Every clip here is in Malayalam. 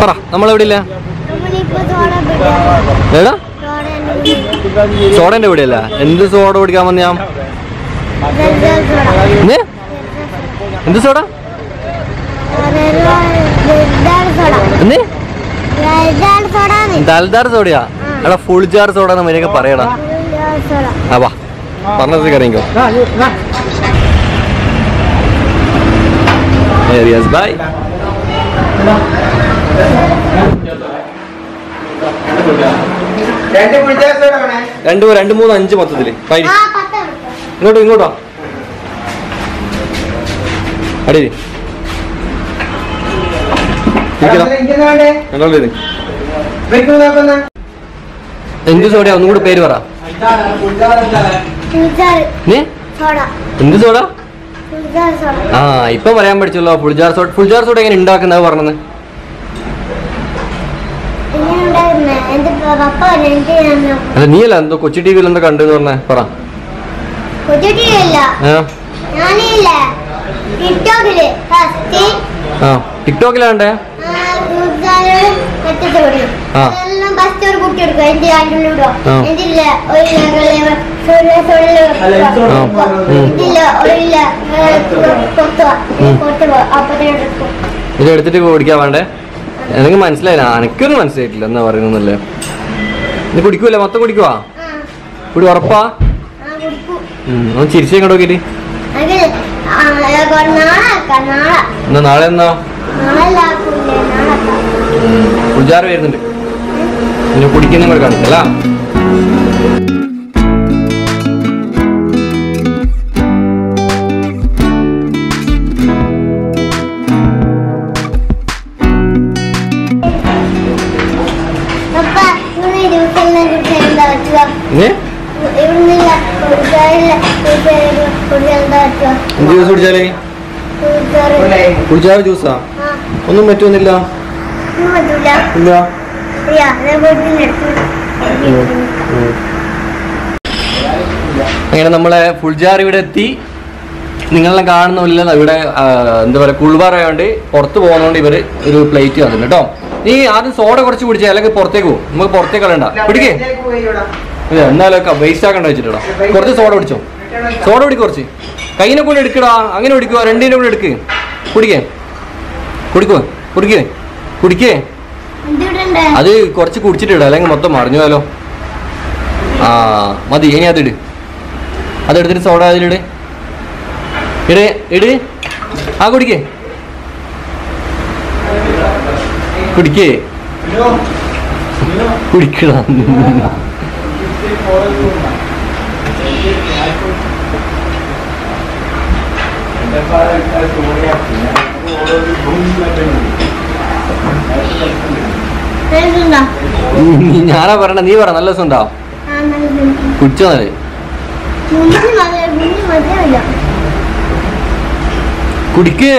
പറ നമ്മളെവിടെ ഇല്ല നമ്മളിപ്പോ സോഡ പിടിക്കാൻ എടാ സോഡ സോഡന്റെ ഇവിടെ അല്ല എന്ത് സോഡ കുടിക്കാൻ വന്ന ഞാൻ സോഡ ഏ? എന്ത് സോഡ സോഡ എന്ത് റെഡ് സോഡ ദൽദാർ സോഡയാ എടാ ഫുൾ ജാർ സോഡ എന്ന് മര്യാദ പറയടാ സോഡ ആ വാ പറഞ്ഞത് കറിയിക്കോ ഏരിയാസ് ബൈ രണ്ട് കുടിച്ചാൽ രണ്ട് രണ്ട് മൂന്ന് അഞ്ച് മൊത്തത്തില് ഫൈൻ ആ പത്ത് എടുത്തോ. ഇങ്ങോട്ടോ ഇങ്ങോട്ടോ അടി വേണ്ടേ കണ്ടോളൂ ഇത് ഇവർക്ക് നോക്കുന്ന എന്ത് സോഡയാ ഒന്നും കൂടി പേര് പറ ഫുൾജാർ നീ സോഡ എന്ത് സോഡ ഫുൾജാർ സോഡ ആ ഇപ്പൊ പറയാൻ പഠിച്ചല്ലോ full jar soda full jar soda എങ്ങനെ ഉണ്ടാക്കുന്നത് പറഞ്ഞത് ഇങ്ങനെ ഉണ്ടായിരുന്നേ എന്റെ പപ്പ എനിക്ക് ഞാൻ അല്ല നീയല്ല എന്തോ കൊച്ചി ടി വിയിൽ എന്തോ കണ്ടെന്ന് പറഞ്ഞേ പറ കൊച്ചിട്ടില്ല ആ ഞാനില്ല ടിക്ടോക്കില് ഫസ്റ്റ് ആ ടിക്ടോക്കിലാണ്ടേ ആ. അതെല്ലാം ഫസ്റ്റ് ഒരു കുട്ടി എടുക്കും എന്റെ ആണ്ടിലൂടോ ആ. എന്തില്ല ഒരു സോഡ സോഡ ആ. ഉം. ഇതില്ല ഒരില്ല കൊത്തുക ഉം. കൊത്തുക അപ്പത്തേക്ക് എടുക്കും ഇത് എടുത്തിട്ട് കുടിക്കാൻ വേണ്ടേ എനിക്ക് മനസ്സിലായില്ല എനിക്കൊന്നും മനസ്സിലായിട്ടില്ല എന്നാ പറയുന്നല്ലേ ഇത് കുടിക്കൂല മൊത്തം കുടിക്കുവാ ആ കുടി ഉറപ്പാ ആ കുടിക്കും ഉം, ഒന്ന് ചിരിച്ചേ ഇങ്ങോട്ട് നോക്കിയിട്ട് അത് ആ, നാളെ ആക്കാം നാളെ എന്നാ നാളെ എന്നാ നാളെ ആക്കൂലേ നാളെ ആക്കാം ഉജാറ് വരുന്നുണ്ട് പിന്നെ കുടിക്കുന്ന കൂടെ കാണിക്കല്ല അപ്പ ഇവന് ജ്യൂസെല്ലാം കുടിച്ച് എന്താ പറ്റുക ഏ ഇവിടുന്നില്ല കുടിക്കാറില്ല കുടിച്ചാൽ എന്താ പറ്റുക എന്ത് ജ്യൂസ് കുടിച്ചാലേ കുടിക്കാറ് കുടിച്ചാറ് ജ്യൂസാ ആ ഒന്നും പറ്റുന്നില്ല ഒന്നും പറ്റൂല ഇല്ല ഇല്ല ഞാൻ വീട്ടിൽ എടുത്തു അങ്ങനെ നമ്മളെ ഫുൾജാർ ഇവിടെ എത്തി നിങ്ങളെല്ലാം കാണുന്നില്ല ഇവിടെ ആ, എന്താ പറയുക കുൾവാറായോണ്ട് പുറത്ത് പോകുന്നതുകൊണ്ട് ഇവര് ഒരു പ്ലേറ്റ് തന്നിട്ടുണ്ട് കേട്ടോ നീ ആദ്യം സോഡ കുറച്ച് കുടിച്ചേ അല്ലെങ്കിൽ പുറത്തേക്ക് പോകും നമുക്ക് പുറത്തേക്ക് കളയണ്ട പിടിക്കേ ഇല്ല എന്നാലും വേസ്റ്റ് ആക്കണ്ട വെച്ചിട്ടോ കുറച്ച് സോഡ കുടിച്ചോ സോഡ കുടി കുറച്ച് കൈനെ കൊണ്ട് എടുക്കടാ അങ്ങനെ കുടിക്കുക രണ്ടിനെ കൂടെ എടുക്ക് കുടിക്കേ കുടിക്കോ കുടിക്കേ കുടിക്കേ എന്തിട്ടുണ്ട് അത് കുറച്ച് കുടിച്ചിട്ടിട അല്ലെങ്കിൽ മൊത്തം മറിഞ്ഞു പോയാലോ ആ മതി ഇനി അതിട് അതെടുത്തിട്ട് സോഡ അതിലിട് ഇട് ഇട് ആ കുടിക്കേ കുടിക്കേ കുടിക്കടാ എന്തുണ്ടോ നീ ഞാനാ പറയണ നീ പറ നല്ല രസം ഉണ്ടാവും ആ നല്ല കുടിച്ചോ നല്ല മുന്തി മതി മുന്തി മതിയാവില്ല കുടിക്കേ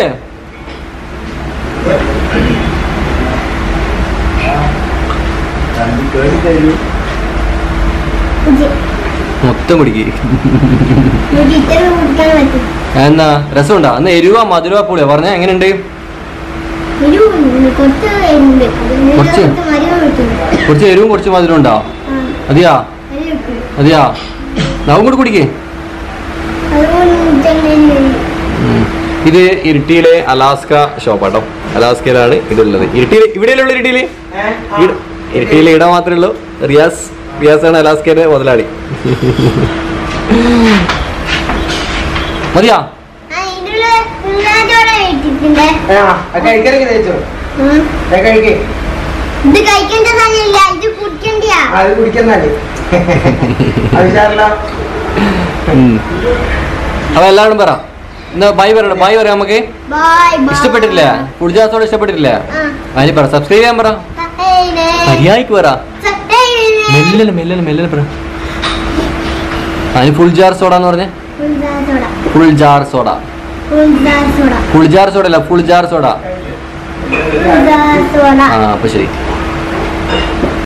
കുടി മൊത്തം കുടിക്കേ കുടി ഇത്ര കുടിക്കാൻ പറ്റും എന്നാ രസമുണ്ടാ അന്ന് എരിവാ മധുരവാ പുളിയാ പറഞ്ഞ എങ്ങനെയുണ്ട് ഒരു കുറച്ച് ഉണ്ട് കുറച്ച്? മരുന്ന് കിട്ടും കുറച്ച് എരിവും കുറച്ച് മധുരം ഉണ്ടാ ആ അതെയാ അത് കിട്ടും അതെയാ നാവും കൂടെ കുടിക്കേ അതുകൊണ്ട് തന്നെ ഉം. ഇത് ഇരിട്ടിയിലെ അലാസ്ക ഷോപ്പാട്ടോ അലാസ്കയിലാണ് ഇതുള്ളത് ഇരിട്ടിയിൽ ഇവിടെയുള്ള ഇരിട്ടിയില് ഇട- ഇരിട്ടിയിലെ ഇട മാത്രമേ ഉള്ളൂ റിയാസ് റിയാസ് ആണ് അലാസ്കയുടെ മുതലാളി മതിയാ ആ ഇതില് ഉള്ളാഞ്ചോടെ ഇട്ടിട്ടുണ്ട് കഴിക്കലെങ്കിൽ തേച്ചോ ഉം. അത് കഴിക്കേ ഇത് കഴിക്കേണ്ട സാധനമില്ല ഇത് കുടിക്കണ്ടിയാ അത് കുടിക്കുന്നല്ലേ അത് സാറില്ല ഉം. അപ്പൊ എല്ലാവരും പറ എന്നാ ബൈ പറയണം ബൈ പറയാം നമുക്ക് ബൈ ബൈ ഇഷ്ടപ്പെട്ടിട്ടില്ലേ കുടിജാസോടെ ഇഷ്ടപ്പെട്ടിട്ടില്ലേ അതിന് പറ സബ്സ്ക്രൈബ് ചെയ്യാൻ പറ മര്യാദക്ക് പറ മെല്ലനെ മെല്ലനെ മെല്ലനെ പറ അതിന് ഫുൾ ജാർ സോഡ എന്ന് പറഞ്ഞേ full jar soda full jar soda അല്ല ഫുൾ ജാർ സോഡ ആ അപ്പൊ ശരി